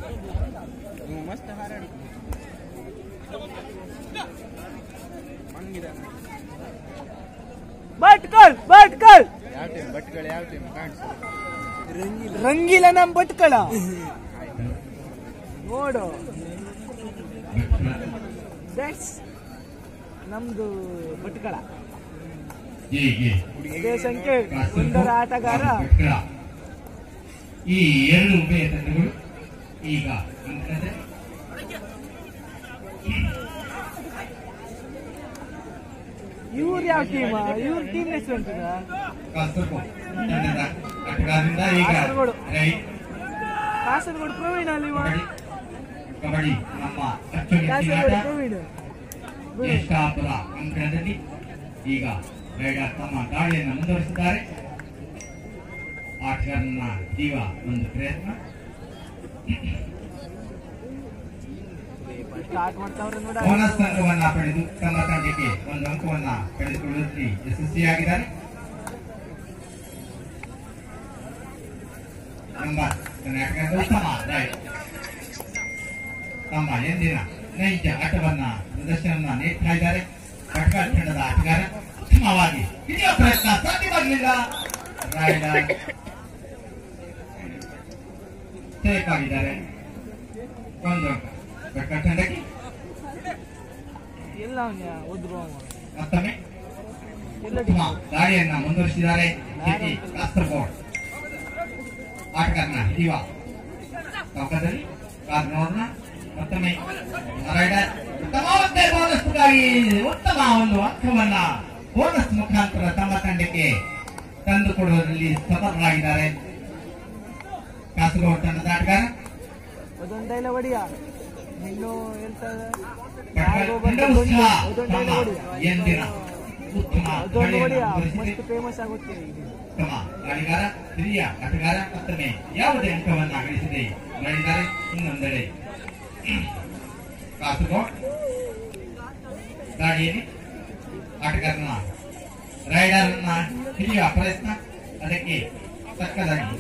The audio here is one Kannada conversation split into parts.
ನೀವು ಮಸ್ತ್ ಹಾರಾಡಿ ಹಂಗಿದಾನೆ ಭಟ್ಕಳ್ ಭಟ್ಕಳ್ ಯಾವ ಟೈಮ್ ಬಟ್ಗಳು ಯಾವ ಟೈಮ್ ಕಾಣಿಸು ರಂಗಿಲ ನಮ್ ಭಟ್ಕಳ ನೋಡು ದಟ್ಸ್ ನಮ್ದು ಭಟ್ಕಳ ಇದೇ ಸಂಖ್ಯೆ ಒಂದರ ಆಟಗಾರ ಈ ಎರಡು ಉಭಯ ತಂಡಗಳು ಈಗ ಅಂಕದ ಇವ್ರು ಯಾವ ಟೀಮ್ ಇವ್ರ ಟೀಮ್ ಹೆಸರು ಅಂತದ ಕಾಸರಗೋ ತಂಡದ ಆಟಗಾರರಿಂದ ಈಗ ಕಾಸರಗೋಡು. ರೈಟ್ ಕಾಸರಗೋಡು ಪ್ರವೀಣ್ ಅಲ್ಲಿ ಇವ. ಕಬಡ್ಡಿ ಕಬಡ್ಡಿ ನಮ್ಮ ಅಚ್ಚುಮೆಚ್ಚಿನ ಕಾಸರಗೋಡು ಆಟ ಪ್ರವೀಣ್ ಬಿಡು. ಜ್ಯೇಷ್ಠಾಪುರ ಅಂಕಣದಲ್ಲಿ ಈಗ ರೈಡರ್ ತಮ್ಮ ದಾಳಿಯನ್ನು ಮುಂದುವರಿಸಿದ್ದಾರೆ ಆಟಗಾರನ ಜೀವ ಒಂದು ಪ್ರಯತ್ನ ಸ್ಟಾರ್ಟ್ ಮಾಡ್ತಾವ್ರೆ ನೋಡ ಬೋನಸ್ ಅಂಕವನ್ನ ಪಡೆದು ತಮ್ಮ ತಂಡಕ್ಕೆ ಒಂದು ಅಂಕವನ್ನ ಪಡೆದುಕೊಳ್ಳುವಲ್ಲಿ ಯಶಸ್ವಿಯಾಗಿದ್ದಾರೆ ನಂಬರ್ ಕರ್ನಾಟಕದ ಉತ್ತಮ ರೈಟ್ ತಮ್ಮ ಎಂದಿನ ನೈಜ ಆಟವನ್ನ ಪ್ರದರ್ಶನ ನೀಡ್ತಾ ಇದ್ದಾರೆ ಭಟ್ಕಳ ತಂಡದ ಆಟಗಾರ ಉತ್ತಮವಾಗಿ ಹಿಡಿಯುವ ಪ್ರಯತ್ನ ಸಾಧ್ಯವಾಗಲಿಲ್ಲ ರೈಡರ್ ಸೇಫ್ ಆಗಿದ್ದಾರೆ ಒಂದು ಅಂಕ ಭಟ್ಕಳ ತಂಡಕ್ಕೆ ಎಲ್ಲ ಅವ್ನ್ಯ ಒದ್ರು ಅವ ಮತ್ತೊಮ್ಮೆ ಎಲ್ಲ ಉತ್ತಮ ದಾಳಿಯನ್ನ ಮುಂದುವರಿಸಿದ್ದಾರೆ ಜೆಟಿ ಕಾಸರಗೋಡ್ ಆಟಗಾರನ ಹಿಡಿಯುವ ಚೌಕದಲ್ಲಿ ಕಾದು ನೋಡೋಣ ಮತ್ತೊಮ್ಮೆ ರೈಡರ್ ಉತ್ತಮವಾದ ಬೋನಸ್ಗಾಗಿ ಉತ್ತಮ ಒಂದು ಅಂಕವನ್ನ ಬೋನಸ್ ಮುಖಾಂತರ ತಮ್ಮ ತಂಡಕ್ಕೆ ತಂದುಕೊಡುವುದರಲ್ಲಿ ಸಫಲರಾಗಿದ್ದಾರೆ ಕಾಸರಗೋಡ್ ತಂಡದ ಆಟಗಾರ ಅದೊಂದ್ ಡೈಲ ಹೊಡಿಯ ಇನ್ನು ಹೇಳ್ತದ ತಂಡವು ಸಹ ತಮ್ಮ ಎಂದಿನ ಉತ್ತಮ ಅದೊಂದು ದಾಳಿಯನ್ನ ಹೊಡಿಯ ಮುಂದುವರಿಸಿದೆ ಮಸ್ತ್ ಫೇಮಸ್ ಆಗುತ್ತೆ ಇದು. ಉತ್ತಮ ಗಾಳಿಗಾರ ಹಿರಿಯ ಆಟಗಾರ ಮತ್ತೊಮ್ಮೆ ಯಾವುದೇ ಅಂಕವನ್ನ ಗಳಿಸದೆ ಮಾಡಿದ್ದಾರೆ ಇನ್ನೊಂದೆಡೆ ಕಾಸರಗೋಡ್ ದಾಳಿಯಲ್ಲಿ ಆಟಗಾರನ ರೈಡರ್ನ ಹಿಡಿಯುವ ಪ್ರಯತ್ನ ಅದಕ್ಕೆ ತಕ್ಕದಾಗಿ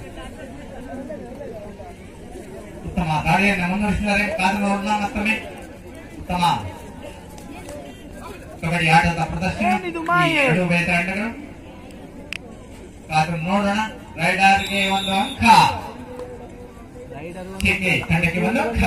ಉತ್ತಮ ದಾಳಿಯನ್ನು ಮುಂದುವರಿಸಿದ್ದಾರೆ ಕಾಸರಗೋಡ್ನ ಮತ್ತೊಮ್ಮೆ ಉತ್ತಮ ಕಬಡ್ಡಿ ಆಟದ ಪ್ರದರ್ಶನ ಏನಿದು ಮಾಯೆ? ಈ ಎರಡು ಉಭಯ ತಂಡಗಳು ಕಾದು ನೋಡೋಣ ರೈಡರ್ಗೆ ಒಂದು ಅಂಕ ರೈಡರ್ ಕೆಕೆ ತಂಡಕ್ಕೆ ಒಂದು ಅಂಕ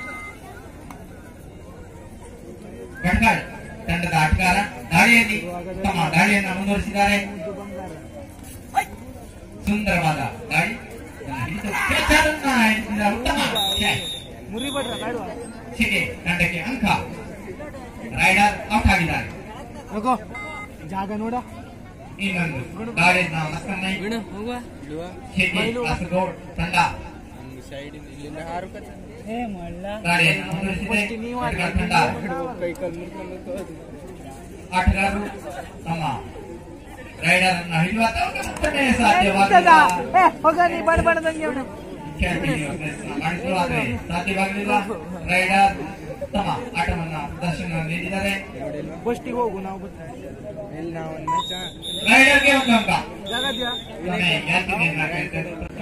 ಗಡ್ಗಾಳ್ ತಂಡದ ಆಟಗಾರ ದಾಳಿಯಲ್ಲಿ ಉತ್ತಮ ದಾಳಿಯನ್ನು ಮುಂದುವರಿಸಿದ್ದಾರೆ ಒಂದು ಬಂಗಾರ ಸುಂದರವಾದ ದಾಳಿ ಅದನ್ನು ಹಿಡಿದು ಕ್ಯಾಚನ್ನು ಹಿಡಿದ ಉತ್ತಮ ಕ್ಯಾಚ್. ಮುರಿಬೇಡ್ರ ಬೇಡವಾ ಕೆಕೆ ತಂಡಕ್ಕೆ ಅಂಕ ರೈಡರ್ ಔಟ್ ಆಗಿದ್ದಾರೆ ಹೋಗೋ ಜಾಗ ನೋಡ ಇನ್ನೊಂದು ದಾಳಿಯನ್ನ ಮತ್ತೊಮ್ಮೆ ಹೋಗುವ ಇಡುವ ಕೆಕೆ ಕಾಸರಗೋಡ್ ತಂಡ ನಮ್ಗೆ ಸೈಡ್ ಇಲ್ಲಿಂದ ಹಾರುಕತ್ತೆ ಏ ಮಳ್ಳ ದಾಳಿಯನ್ನು ಮುಂದುವರಿಸಿದೆ ಫಸ್ಟ್ ನೀವು ಆಡಿ. ಗಡ್ಗಾಳ್ ತಂಡ ಕೈ ಕಾಲು ಮುರ್ಕೊಂಡು ಹೋಗೋದು. ಆಟಗಾರರು ತಮ್ಮ ರೈಡರ್ ಅನ್ನು ಹಿಡಿಯುವ ತನಕ ಮತ್ತೊಮ್ಮೆ ಎಂತದ? ಸಾಧ್ಯವಾಗಲಿಲ್ಲ ಏ ಹೋಗ ನೀ ಬಡ ಬಡದಂಗೆ ಅವನು ಕ್ಯಾಚ್ ಹಿಡಿಯುವ ಪ್ರಯತ್ನ ಮಾಡಿದ್ರು ಆದರೆ ಸಾಧ್ಯವಾಗಲಿಲ್ಲ ರೈಡರ್ ಉತ್ತಮ ಆಟವನ್ನ ಪ್ರದರ್ಶನ ನೀಡಿದ್ದಾರೆ ಬಸ್ಟಿಗೆ ಹೋಗು ನಾವು ಬರ್ತೀವಿ ಇಲ್ಲಿ ನಾವು ಒಂದು ಮ್ಯಾಚ್ ರೈಡರ್ಗೆ ಒಂದು ಅಂಕ ಜಾಗದ್ಯಾ ಕೊನೆ ಯಾತಿನಿಂದ ಕೇಳ್ತೇನೆ ಪ್ರಶ್ನೆ.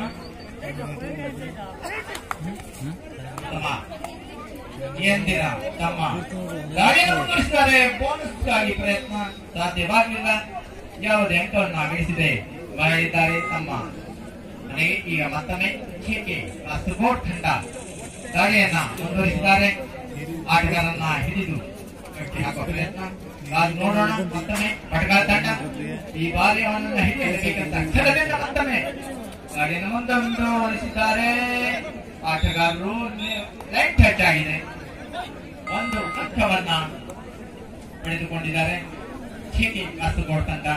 ಉತ್ತಮ ಎಂದಿನ ತಮ್ಮ ಗಾಡಿಯನ್ನು ಮುಂದುವರಿಸಿದ್ದಾರೆ ಬೋನಸ್ಗಾಗಿ ಪ್ರಯತ್ನ ಸಾಧ್ಯವಾಗಲಿಲ್ಲ ಯಾವುದೇ ಅಂಕವನ್ನು ಗಳಿಸಿದೆ ಮಾಡಿದ್ದಾರೆ ತಮ್ಮ ಮನೆಗೆ ಈಗ ಮತ್ತೊಮ್ಮೆ ಕೆಕೆ ಕಾಸರಗೋಡ್ ತಂಡ ದಾಳಿಯನ್ನ ಮುಂದುವರಿಸಿದ್ದಾರೆ ಆಟಗಾರನ್ನ ಹಿಡಿದು ಕಟ್ಟಿ ಹಾಕುವ ಪ್ರಯತ್ನ ಕಾದು ನೋಡೋಣ ಮತ್ತೊಮ್ಮೆ ಪಟಗಾರ ತಂಡ ಈ ಬಾರಿ ಅವನನ್ನ ಹಿಡಿಯಬೇಕಂತ ಕ್ಷಣದಿಂದ ಮತ್ತೊಮ್ಮೆ ಗಾಡಿಯನ್ನು ಮುಂದೆ ಮುಂದುವರಿಸಿದ್ದಾರೆ ಆಟಗಾರರು ಲೈಟ್ ಟಚ್ ಆಗಿದೆ ಒಂದು ಅಂಕವನ್ನ ಪಡೆದುಕೊಂಡಿದ್ದಾರೆ ಕೆಕೆ ಕಾಸರಗೋಡ್ ತಂಡ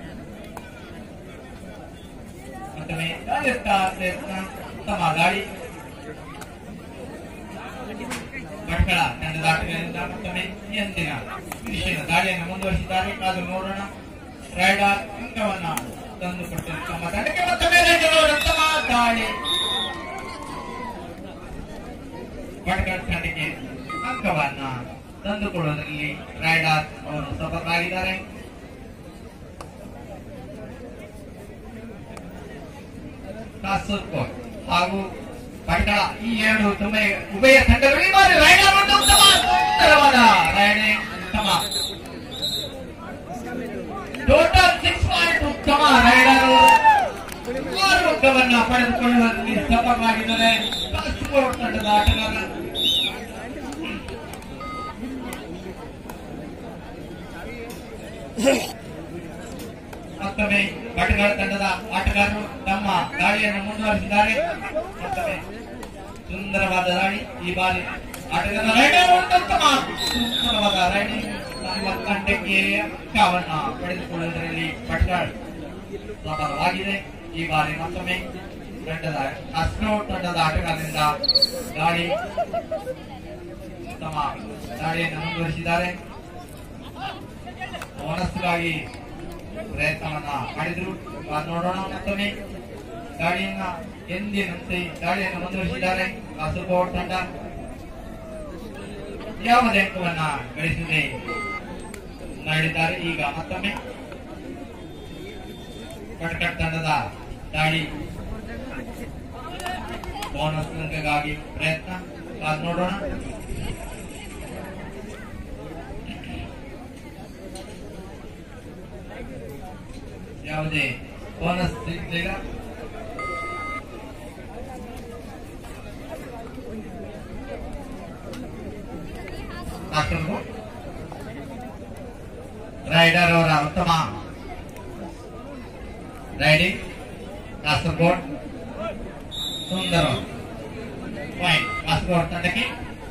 ಮತ್ತೊಮ್ಮೆ ದಾಳಿಯತ್ತ ಪ್ರಯತ್ನ ಉತ್ತಮ ದಾಳಿ ಭಟ್ಕಳ ತಂಡದ ಆಟಗಾರರಿಂದ ಮತ್ತೊಮ್ಮೆ ಎಂದಿನ ವಿಷಯದ ದಾಳಿಯನ್ನು ಮುಂದುವರಿಸಿದ್ದಾರೆ ಕಾದು ನೋಡೋಣ ರೈಡರ್ ಅಂಕವನ್ನ ತಂದುಕೊಟ್ಟು ತಮ್ಮ ತಂಡಕ್ಕೆ ಮತ್ತೊಮ್ಮೆ ರೈಡರ್ ಉತ್ತಮ ದಾಳಿ ಭಟ್ಕಳ ತಂಡಕ್ಕೆ ಅಂಕವನ್ನ ತಂದುಕೊಡುವುದರಲ್ಲಿ ರೈಡರ್ ಅವರು ಸಫಲರಾಗಿದ್ದಾರೆ ಕಾಸರಗೋಡ್ ಹಾಗೂ ಪಟ್ಕಳ ಈ ಎರಡು ತುಂಬ ಉಭಯ ತಂಡಗಳು ಈ ಬಾರಿ ರೈಡರ್ ಒಂದು ಉತ್ತಮ ಸುಂದರವಾದ ರೈಡಿಂಗ್ ಉತ್ತಮ ಟೋಟಲ್ ಸಿಕ್ಸ್ ಪಾಯಿಂಟ್ ಉತ್ತಮ ರೈಡರ್ ಮೂರು ಅಂಕವನ್ನ ಪಡೆದುಕೊಳ್ಳುವಲ್ಲಿ ಸಫಲವಾಗಿದ್ದಾರೆ ಕಾಸರಗೋಡು ತಂಡದ ಆಟಗಾರ ಮತ್ತೊಮ್ಮೆ ಆಟಗಾರ ತಂಡದ ಆಟಗಾರರು ತಮ್ಮ ದಾಳಿಯನ್ನು ಮುಂದುವರಿಸಿದ್ದಾರೆ ಮತ್ತೊಮ್ಮೆ ಸುಂದರವಾದ ದಾಳಿ ಈ ಬಾರಿ ಆಟಗಾರ ರೈಡರ್ ಉತ್ತಮ ಸುಂದರವಾದ ರೈಡಿಂಗ್ ತಮ್ಮ ತಂಡಕ್ಕೆ ಅಂಕವನ್ನ ಪಡೆದುಕೊಳ್ಳುವುದರಲ್ಲಿ ಪಟ್ಕಾಳ್ ಸಫಲವಾಗಿದೆ ಈ ಬಾರಿ ಮತ್ತೊಮ್ಮೆ ತಂಡದ ಅಸ್ನೋ ತಂಡದ ಆಟಗಾರರಿಂದ ದಾಳಿ ತಮ್ಮ ದಾಳಿಯನ್ನು ಮುಂದುವರಿಸಿದ್ದಾರೆ ಬೋನಸ್ಗಾಗಿ ಪ್ರಯತ್ನವನ್ನ ಮಾಡಿದ್ರು ಕಾದ್ ನೋಡೋಣ ಮತ್ತೊಮ್ಮೆ ದಾಳಿಯನ್ನ ಎಂದಿನಂತೆ ದಾಳಿಯನ್ನು ಮುಂದುವರಿಸಿದ್ದಾರೆ ಕಾಸರಗೋಡು ತಂಡ ಯಾವುದೇ ಅಂಕವನ್ನ ಗಳಿಸದೆ ಮುನ್ನಡೆದಿದ್ದಾರೆ ಈಗ ಮತ್ತೊಮ್ಮೆ ಕಟಕಟ್ ತಂಡದ ದಾಳಿ ಬೋನಸ್ ಅಂಕಗಾಗಿ ಪ್ರಯತ್ನ ಕಾದ್ ನೋಡೋಣ ಯಾವುದೇ ಬೋನಸ್ ಸಿಗಲಿಲ್ಲ ಕಾಸರಗೋಡು ರೈಡರ್ ಅವರ ಉತ್ತಮ ರೈಡಿಂಗ್ ಕಾಸರಗೋಡ್ ಸುಂದರ ಪಾಯಿಂಟ್ ಕಾಸರಗೋಡ್ ತಂಡಕ್ಕೆ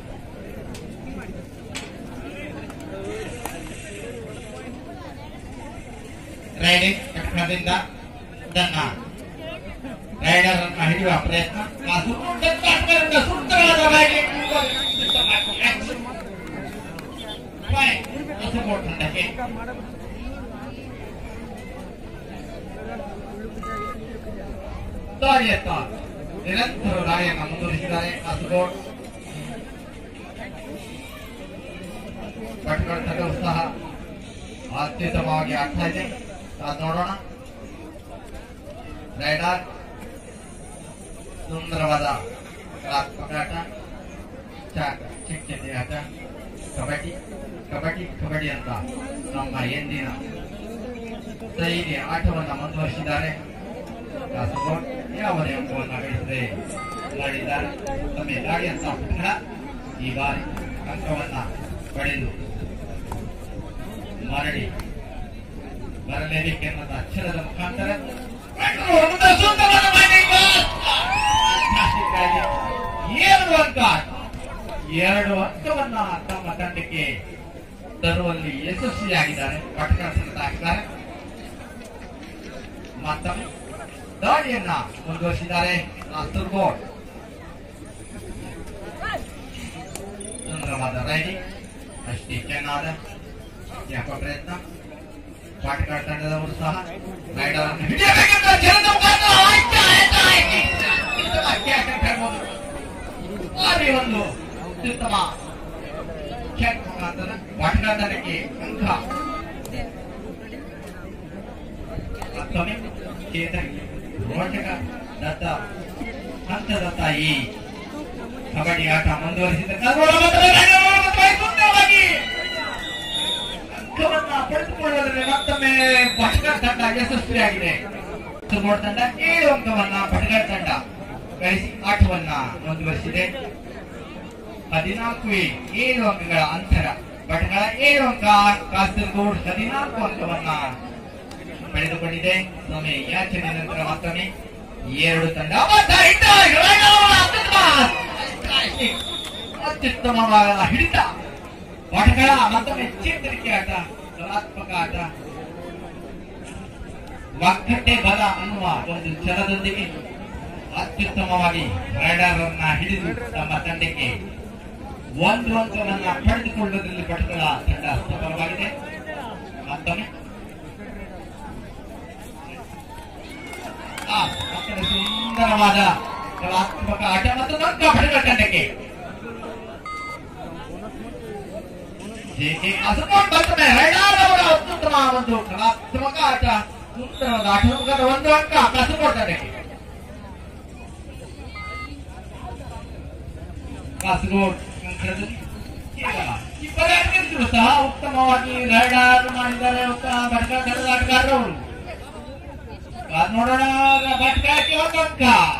ರೈಡಿಂಗ್ ಕಟ್ಟಡದಿಂದ ತನ್ನ ರೈಡರ್ ಅನ್ನು ಹಿಡಿಯುವ ಪ್ರಯತ್ನ ಕಾಸರಗೋಡ್ ತಂಡದಿಂದ ಸುಂದರವಾದ ರೈಡಿಂಗ್ ಪಾಯಿಂಟ್ ಕಾಸರಗೋಡ್ ತಂಡಕ್ಕೆ ದಾಳಿಯತ್ತ ನಿರಂತರ ದಾಳಿಯನ್ನು ಮುಂದುವರಿಸಿದ್ದಾರೆ ಕಾಸರಗೋಡ್ ಭಟ್ಕಳ ತಂಡವು ಸಹ ಅತ್ಯುತ್ತಮವಾಗಿ ಆಗ್ತಾ ಇದೆ ಅದ್ ನೋಡೋಣ ರೈಡರ್ ಸುಂದರವಾದ ಕಲಾತ್ಮಕ ಆಟ ಚ- ಚಿಕ್ಕ ಚಿಕ್ಕ ಆಟ ಕಬಡ್ಡಿ ಕಬಡ್ಡಿ ಕಬಡ್ಡಿ ಅಂತ ನಮ್ಮ ಎಂದಿನ ಶೈಲಿ ಆಟವನ್ನು ಮುಂದುವರಿಸಿದ್ದಾರೆ ಕಾಸರಗೋಡ್ ಯಾವುದೇ ಅಂಕವನ್ನು ಗಳಿಸದೆ ದಾಳಿದ್ದಾರೆ ತಮ್ಮ ದಾಳಿ ಅಂತ ಪುನಃ ಈ ಬಾರಿ ಅಂಕವನ್ನ ಪಡೆದು ಮರಳಿ ಬರಲೇಬೇಕೆನ್ನುವ ಅಕ್ಷರದ ಮುಖಾಂತರ ಒಂದು ಸುಂದರವಾದ ಮನೆಗೆ ಎರಡು ಅಂಕ ಎರಡು ಅಂಕವನ್ನ ತಮ್ಮ ತಂಡಕ್ಕೆ ತರುವಲ್ಲಿ ಯಶಸ್ವಿಯಾಗಿದ್ದಾರೆ ಪಟ್ಕಳ ತಂಡದ ಆಟಗಾರ ಮತ್ತೊಮ್ಮೆ ದಾಳಿಯನ್ನ ಮುಂದುವರಿಸಿದ್ದಾರೆ ಕಾಸರಗೋಡ್ ಸುಂದರವಾದ ರೈಡಿಂಗ್ ಅಷ್ಟೇ ಚೆನ್ನಾದ ಯಾಕೋ ಪ್ರಯತ್ನ ಪಾಟಗಾಡ ತಂಡದವರು ಸಹ ರೈಡರ್ ಅನ್ನು ಹಿಡಿಯಬೇಕೆಂಬ ಛಲದ ಮುಖಾಂತರ ಆಯ್ತು, ಆಯ್ತು, ಆಯ್ತು. ಅತ್ಯುತ್ತಮ ಕ್ಯಾಚ್ ಅಂತ ಹೇಳ್ಬೋದು. ಭಾರಿ ಒಂದು ಅತ್ಯುತ್ತಮ ಕ್ಯಾಚ್ ಮುಖಾಂತರ ಪಾಟಗಾಡ ತಂಡಕ್ಕೆ ಅಂಕ ಮತ್ತೊಮ್ಮೆ ಚೇತನ್ ರೋಚಕ ದತ್ತ ಹಂತದತ್ತ ಈ ಕಬಡ್ಡಿ ಆಟ ಮುಂದುವರಿಸಿದ ಸುಂದರವಾಗಿ ಅಂಕವನ್ನ ಪಡೆದುಕೊಳ್ಳುವುದರಲ್ಲಿ ಮತ್ತೊಮ್ಮೆ ಭಟ್ಕರ್ ತಂಡ ಯಶಸ್ವಿಯಾಗಿದೆ ಸುಬೋಡ್ ತಂಡ ಏಳು ಅಂಕವನ್ನ ಭಟ್ಕರ್ ತಂಡ ಗಳಿಸಿ ಆಟವನ್ನ ಮುಂದುವರಿಸಿದೆ ಹದಿನಾಲ್ಕು ಏ- ಏಳು ಅಂಕಗಳ ಅಂತರ ಭಟ್ಕಳ ಏಳು ಅಂಕ ಕಾಸರಗೋಡ್ ಹದಿನಾಲ್ಕು ಅಂಕವನ್ನ ಪಡೆದುಕೊಂಡಿದೆ ಸಮಯ ಯಾಚನೆ ನಂತರ ಮತ್ತೊಮ್ಮೆ ಎರಡು ತಂಡ ಅಬದ್ಧ ಹಿಡಿತ, ಅತ್ಯುತ್ತಮ ಅತ್ಯುತ್ತಮವಾದ ಹಿಡಿತ ಭಟ್ಕಳ ಮತ್ತೊಮ್ಮೆ ಚೇತರಿಕೆ ಆಟ ಕಲಾತ್ಮಕ ಆಟ ಒಕ್ಕಟ್ಟೆ ಬಲ ಅನ್ನುವ ಒಂದು ಛಲದೊಂದಿಗೆ ಅತ್ಯುತ್ತಮವಾಗಿ ರೈಡರ್ ಅನ್ನ ಹಿಡಿದು ತಮ್ಮ ತಂಡಕ್ಕೆ ಒಂದು ಅಂಕವನ್ನ ಪಡೆದುಕೊಳ್ಳುವುದರಲ್ಲಿ ಭಟ್ಕಳ ತಂಡ ಸಫಲವಾಗಿದೆ ಮತ್ತೊಮ್ಮೆ ಆ, ಮತ್ತೊಂದು ಸುಂದರವಾದ ಕಲಾತ್ಮಕ ಆಟ ಮತ್ತು ಅಂಕ ಭಟ್ಕಳ ತಂಡಕ್ಕೆ ಜೆಕೆ ಕಾಸರಗೋಡು ಬರ್ತದೆ ರೈಡರ್ ಅವರ ಅತ್ಯುತ್ತಮ ಒಂದು ಕಲಾತ್ಮಕ ಆಟ ಸುಂದರವಾದ ಆಟ ಮುಖದ ಒಂದು ಅಂಕ ಕಾಸರಗೋಡು ತಂಡಕ್ಕೆ ಕಾಸರಗೋಡು ಕಂಕಣದಲ್ಲಿ ಕೇವಲ ಇಬ್ಬರೇ ಅಭ್ಯರ್ಥಿಗಳು ಸಹ ಉತ್ತಮವಾಗಿ ರೈಡರ್ ಮಾಡಿದ್ದಾರೆ ಉತ್ತಮ ಬಡ್ಕ ತಂಡದ ಆಟಗಾರರು ಕಾದ್ ನೋಡೋಣ ಬಡ್ಕಕ್ಕೆ ಒಂದು ಅಂಕ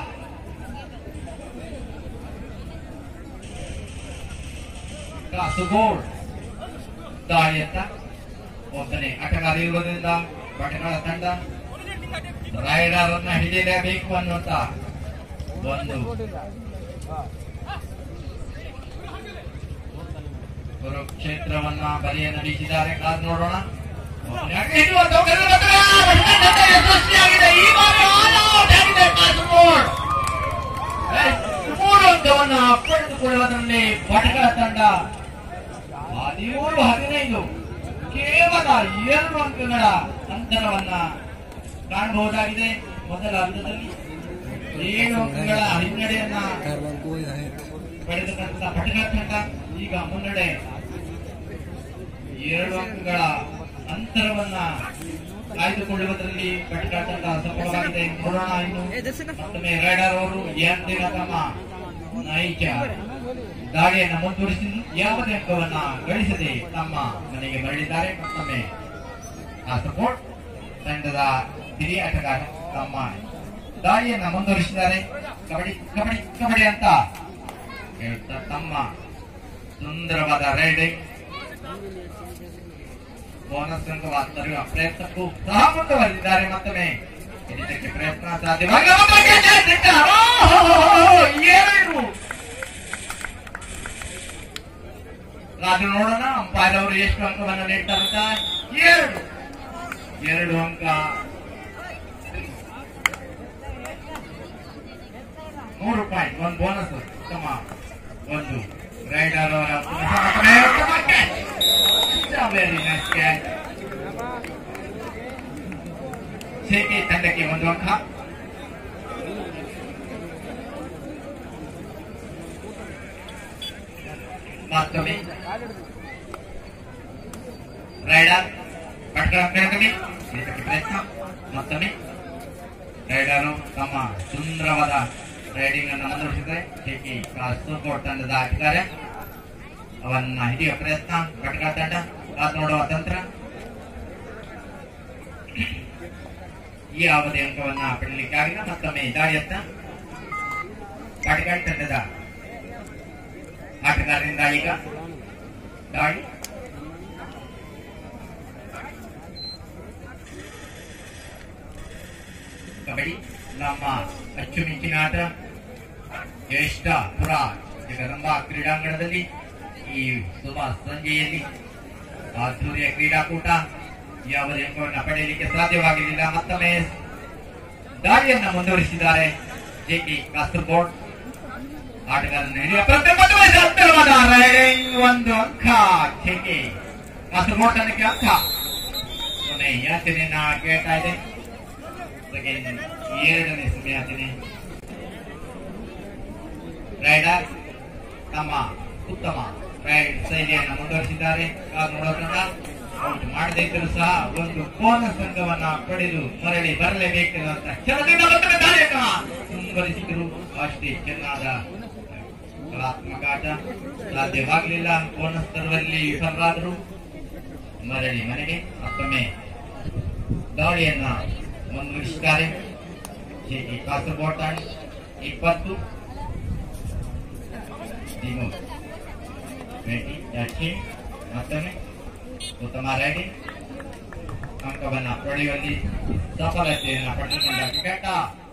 ಕಾಸರಗೋಡು ದಾಳಿಯತ್ತ ಒಬ್ಬನೇ ಆಟಗಾರ ಇರುವುದರಿಂದ ಬಟಗಳ ತಂಡ ರೈಡರ್ ಅನ್ನ ಹಿಡಿಯಲೇಬೇಕು ಅನ್ನುವಂತ ಒಂದು ಕುರುಕ್ಷೇತ್ರವನ್ನ ಬಲಿಯ ನಡೆಸಿದ್ದಾರೆ ಕಾದ್ ನೋಡೋಣ ಒಬ್ಬನೇ ಆಟ ಹಿಡಿಯುವಂತ ಒಬ್ಬನೇ ಮಾತ್ರ ಬಟಗಳ ಯಶಸ್ವಿಯಾಗಿದೆ. ಈ ಬಾರಿ all out ಆಗಿದೆ ಕಾಸರಗೋಡು. ಮೂರು ಅಂಕವನ್ನು ಪಡೆದುಕೊಳ್ಳುವುದರಲ್ಲಿ ಬಟಗಳ ತಂಡ ಹದಿನೇಳು ಹದಿನೈದು ಕೇವಲ ಎರಡು ಅಂಕಗಳ ಅಂತರವನ್ನ ಕಾಣಬಹುದಾಗಿದೆ ಮೊದಲ ಹಂತದಲ್ಲಿ ಏಳು ಅಂಕಗಳ ಹಿನ್ನಡೆಯನ್ನ ಪಡೆದುಕೊಂಡ ಪಟಕ ತಂಡ ಈಗ ಮುನ್ನಡೆ ಎರಡು ಅಂಕಗಳ ಅಂತರವನ್ನ ಕಾಯ್ದುಕೊಳ್ಳುವುದರಲ್ಲಿ ಪಟಕ ತಂಡ ಸಫಲವಾಗಿದೆ ನೋಡೋಣ ಇನ್ನು ಮತ್ತೊಮ್ಮೆ ರೈಡರ್ ಅವರು ಎಂದಿನ ತಮ್ಮ ನೈಜ ದಾಳಿಯನ್ನು ಮುಂದುವರಿಸಿ ಯಾವುದೇ ಅಂಕವನ್ನ ಗಳಿಸದೆ ತಮ್ಮ ಮನೆಗೆ ಮರಳಿದ್ದಾರೆ ಮತ್ತೊಮ್ಮೆ ಆ ಸಪೋರ್ಟ್ ತಂಡದ ಹಿರಿಯ ಆಟಗಾರ ತಮ್ಮ ದಾಳಿಯನ್ನ ಮುಂದುವರಿಸಿದ್ದಾರೆ ಕಬಡ್ಡಿ ಕಬಡ್ಡಿ ಕಬಡ್ಡಿ ಅಂತ ಹೇಳ್ತಾ ತಮ್ಮ ಸುಂದರವಾದ ರೈಡಿಂಗ್ ಬೋನಸ್ ಅಂಕವ ತರುವ ಪ್ರಯತ್ನಕ್ಕೂ ಸಹ ಮುಂದುವರೆದಿದ್ದಾರೆ ಮತ್ತೊಮ್ಮೆ ಹಿಡಿತಕ್ಕೆ ಪ್ರಯತ್ನ ಸಾಧ್ಯವಾಗಿ ಎರಡು ರಾಜು ನೋಡೋಣ ಅಂಪೈರ್ ಅವರು ಎಷ್ಟು ಅಂಕವನ್ನು ನೀಡ್ತಾರಂತ ಎರಡು ಎರಡು ಅಂಕ ಮೂರು ಪಾಯಿಂಟ್ ಒಂದು ಬೋನಸ್ ಉತ್ತಮ ಒಂದು ರೈಡರ್ ಅವರ ಪುನಃ ಮತ್ತೊಮ್ಮೆ ಉತ್ತಮ catch. ವೆರಿ ನೈಸ್ ಕ್ಯಾಚ್ ಸೇಕೆ ತಂಡಕ್ಕೆ ಒಂದು ಅಂಕ ಮತ್ತೊಮ್ಮೆ ರೈಡರ್ ಭಟ್ಕಳ ಪ್ರಯತ್ನವೇ ಇದಕ್ಕೆ ಪ್ರಯತ್ನ ಮತ್ತೊಮ್ಮೆ ರೈಡರು ತಮ್ಮ ಸುಂದರವಾದ ರೈಡಿಂಗ್ ಅನ್ನು ಮುಂದುವರಿಸಿದ್ದಾರೆ ಹೇಗೆ ಸೂಪರ್ ತಂಡದ ಆಟಗಾರ ಅವನ್ನ ಹಿಡಿಯುವ ಪ್ರಯತ್ನ ಭಟ್ಕಳ ತಂಡ ಕಾದು ನೋಡುವ ತಂತ್ರ ಈ ಯಾವುದೇ ಅಂಕವನ್ನ ಪಡೆಯಲಿಕ್ಕೆ ಆಗಿಲ್ಲ ಮತ್ತೊಮ್ಮೆ ದಾಳಿಯತ್ತ ಭಟ್ಕಳ ತಂಡದ ಆಟಗಾರರಿಂದ ಈಗ ದಾಳಿ ಕಬಡ್ಡಿ ನಮ್ಮ ಅಚ್ಚುಮೆಚ್ಚಿನ ಆಟ ಜ್ಯೇಷ್ಠ ಪುರ ಜಗದಂಬ ಕ್ರೀಡಾಂಗಣದಲ್ಲಿ ಈ ಶುಭ ಸಂಜೆಯಲ್ಲಿ ಆಧುರ್ಯ ಕ್ರೀಡಾಕೂಟ ಯಾವುದೇ ಅಂಕವನ್ನು ಪಡೆಯಲಿಕ್ಕೆ ಸಾಧ್ಯವಾಗಲಿಲ್ಲ ಮತ್ತೊಮ್ಮೆ ದಾಳಿಯನ್ನ ಮುಂದುವರಿಸಿದ್ದಾರೆ ಜೆಪಿ ಕಾಸರಗೋಡ್ ಆಟಗಾರನ ಹಿಡಿಯ ಪ್ರತಿಬದ್ಧವಾದ ಅಂತರವಾದ ರೈಡಿಂಗ್ ಒಂದು ಅಂಕ ಜೆಪಿ ಕಾಸರಗೋಡ್ ತಂಡಕ್ಕೆ ಅಂಕ ಕೊನೆ ಯಾಚನೆಯನ್ನ ಕೇಳ್ತಾ ಇದೆ ಸೆಕೆಂಡ್ ಎರಡನೇ ಸಮಯಾಚನೆ ರೈಡರ್ ತಮ್ಮ ಉತ್ತಮ ರೈಡ್ ಶೈಲಿಯನ್ನು ಮುಂದುವರಿಸಿದ್ದಾರೆ ಕಾದು ನೋಡೋದ್ರಿಂದ ಔಟ್ ಮಾಡದೇ ಇದ್ದರೂ ಸಹ ಒಂದು ಬೋನಸ್ ಅಂಕವನ್ನ ಪಡೆದು ಮರಳಿ ಬರಲೇಬೇಕಿರುವಂತ ಕ್ಷಣದಿಂದ ಮತ್ತೊಮ್ಮೆ ದಾಳಿಯನ್ನ ಮುಂದುವರಿಸಿದರು ಅಷ್ಟೇ ಚೆನ್ನಾದ ಕಲಾತ್ಮಕ ಆಟ ಸಾಧ್ಯವಾಗಲಿಲ್ಲ ಬೋನಸ್ ತರುವಲ್ಲಿ ವಿಫಲರಾದರು ಮರಳಿ ಮನೆಗೆ ಮತ್ತೊಮ್ಮೆ ದಾಳಿಯನ್ನ ಮುಂದುವರಿಸಿದ್ದಾರೆ ಜೆಟಿ ಕಾಸರಗೋಡ್ ತಂಡ ಇಪ್ಪತ್ತು ದಿಮು ಭೇಟಿ ದಕ್ಷಿಣ ಮತ್ತೊಮ್ಮೆ ಉತ್ತಮ ರೈಡಿಂಗ್ ಅಂಕವನ್ನ ಪಡೆಯುವಲ್ಲಿ ಸಫಲತೆಯನ್ನು ಪಡೆದುಕೊಂಡ ಕ್ರಿಕೆಟ